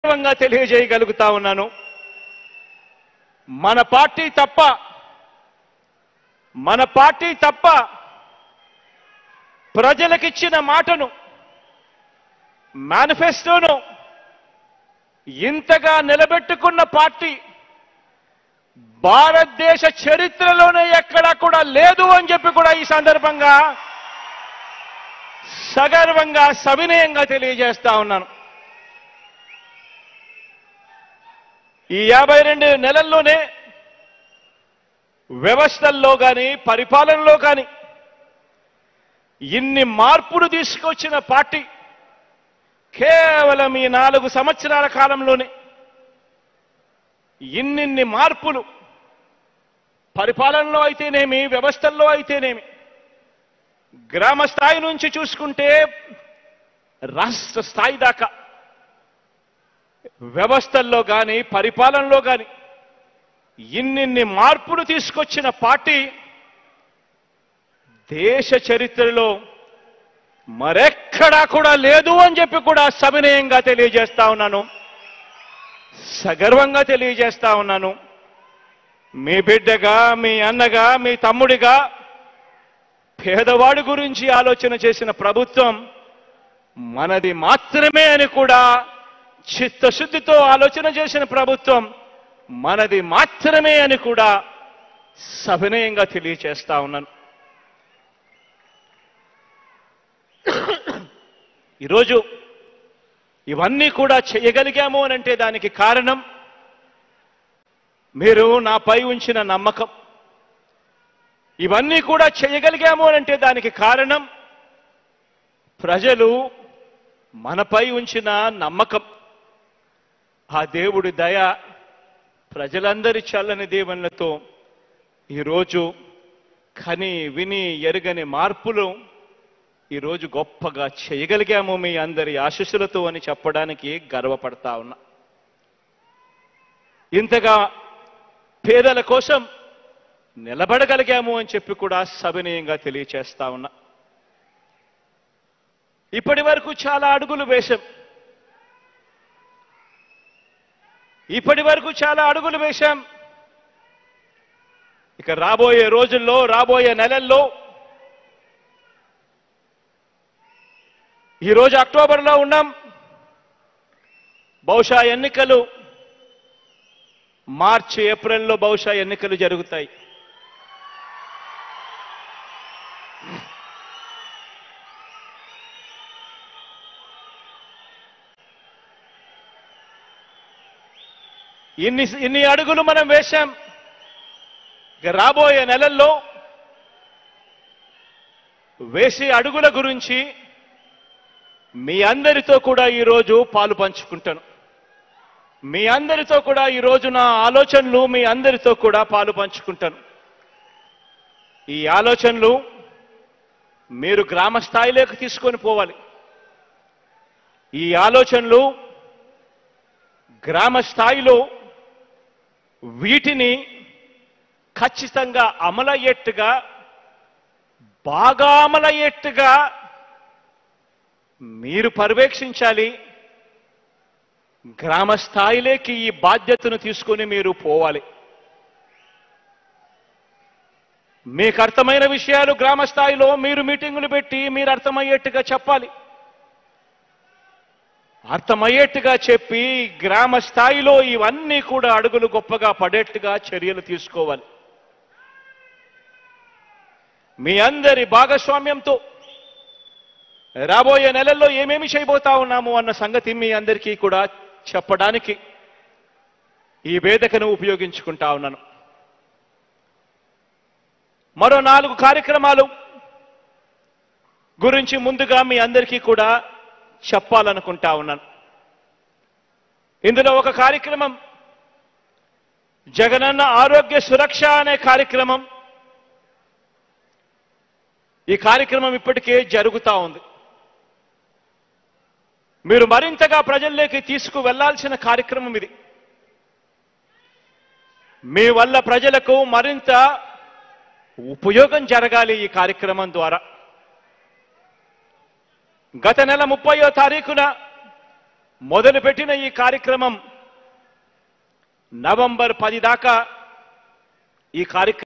సగర్వంగా తెలియజేయగలుగుతా ఉన్నాను మన పార్టీ తప్ప మన పార్టీ తప్ప ప్రజలకిచ్చిన మాటను మేనిఫెస్టోను ఇంతగా నిలబెట్టుకున్న పార్టీ భారతదేశ చరిత్రలోనే ఎక్కడా కూడా లేదు అని చెప్పి కూడా ఈ సందర్భంగా సగర్వంగా సవినయంగా తెలియజేస్తా ఉన్నాను ఈ యాభై రెండు నెలల్లోనే వ్యవస్థల్లో కానీ పరిపాలనలో కానీ ఇన్ని మార్పులు తీసుకొచ్చిన పార్టీ కేవలం ఈ నాలుగు సంవత్సరాల కాలంలోనే ఇన్నిన్ని మార్పులు పరిపాలనలో అయితేనేమి వ్యవస్థల్లో అయితేనేమి గ్రామ స్థాయి నుంచి చూసుకుంటే రాష్ట్ర స్థాయి దాకా వ్యవస్థల్లో కానీ పరిపాలనలో కానీ ఇన్నిన్ని మార్పులు తీసుకొచ్చిన పార్టీ దేశ చరిత్రలో మరెక్కడా కూడా లేదు అని చెప్పి కూడా సవినయంగా తెలియజేస్తా ఉన్నాను సగర్వంగా తెలియజేస్తా ఉన్నాను మీ బిడ్డగా మీ అన్నగా మీ తమ్ముడిగా పేదవాడి గురించి ఆలోచన చేసిన ప్రభుత్వం మనది మాత్రమే అని కూడా చిత్తశుద్ధితో ఆలోచన చేసిన ప్రభుత్వం మనది మాత్రమే అని కూడా సవినయంగా తెలియచేస్తా ఉన్నాను ఈరోజు ఇవన్నీ కూడా చేయగలిగాము అని అంటే దానికి కారణం మీరు నాపై ఉంచిన నమ్మకం ఇవన్నీ కూడా చేయగలిగాము అని అంటే దానికి కారణం ప్రజలు మనపై ఉంచిన నమ్మకం ఆ దేవుడి దయ ప్రజలందరి చల్లని దీవెనలతో ఈరోజు కని విని ఎరుగని మార్పులు ఈరోజు గొప్పగా చేయగలిగాము మీ అందరి ఆశీస్సులతో అని చెప్పడానికి గర్వపడతా ఉన్నా ఇంతగా పేదల కోసం నిలబడగలిగాము అని చెప్పి కూడా సవినయంగా తెలియచేస్తా ఉన్నా ఇప్పటి వరకు చాలా అడుగులు వేశాం ఇప్పటి వరకు చాలా అడుగులు వేశాం ఇక రాబోయే రోజుల్లో రాబోయే నెలల్లో ఈరోజు అక్టోబర్లో ఉన్నాం బహుశా ఎన్నికలు మార్చి ఏప్రిల్లో బహుశా ఎన్నికలు జరుగుతాయి ఇన్ని ఇన్ని అడుగులు మనం వేశాం ఇక రాబోయే నెలల్లో వేసే అడుగుల గురించి మీ అందరితో కూడా ఈరోజు పాలు పంచుకుంటాను మీ అందరితో కూడా ఈరోజు నా ఆలోచనలు మీ అందరితో కూడా పాలు పంచుకుంటాను ఈ ఆలోచనలు మీరు గ్రామ స్థాయిలోకి తీసుకొని పోవాలి ఈ ఆలోచనలు గ్రామ స్థాయిలో వీటిని ఖచ్చితంగా అమలయ్యేట్టుగా బాగా అమలయ్యేట్టుగా మీరు పర్యవేక్షించాలి గ్రామ స్థాయిలోకి ఈ బాధ్యతను తీసుకొని మీరు పోవాలి మీకు అర్థమైన విషయాలు గ్రామ స్థాయిలో మీరు మీటింగులు పెట్టి మీరు అర్థమయ్యేట్టుగా చెప్పాలి అర్థమయ్యేట్టుగా చెప్పి గ్రామ స్థాయిలో ఇవన్నీ కూడా అడుగులు గొప్పగా పడేట్టుగా చర్యలు తీసుకోవాలి మీ అందరి భాగస్వామ్యంతో రాబోయే నెలల్లో ఏమేమి చేయబోతా ఉన్నాము అన్న సంగతి మీ అందరికీ కూడా చెప్పడానికి ఈ వేదికను ఉపయోగించుకుంటా ఉన్నాను మరో నాలుగు కార్యక్రమాలు గురించి ముందుగా మీ అందరికీ కూడా చెప్పాలనుకుంటా ఉన్నాను ఇందులో ఒక కార్యక్రమం జగనన్న ఆరోగ్య సురక్ష అనే కార్యక్రమం ఈ కార్యక్రమం ఇప్పటికే జరుగుతా ఉంది మీరు మరింతగా ప్రజల్లోకి తీసుకు వెళ్లాల్సిన కార్యక్రమం ఇది మీ వల్ల ప్రజలకు మరింత ఉపయోగం జరగాలి ఈ కార్యక్రమం ద్వారా గత నెల ముప్పయో తారీఖున మొదలుపెట్టిన ఈ కార్యక్రమం నవంబర్ పది దాకా ఈ కార్యక్రమం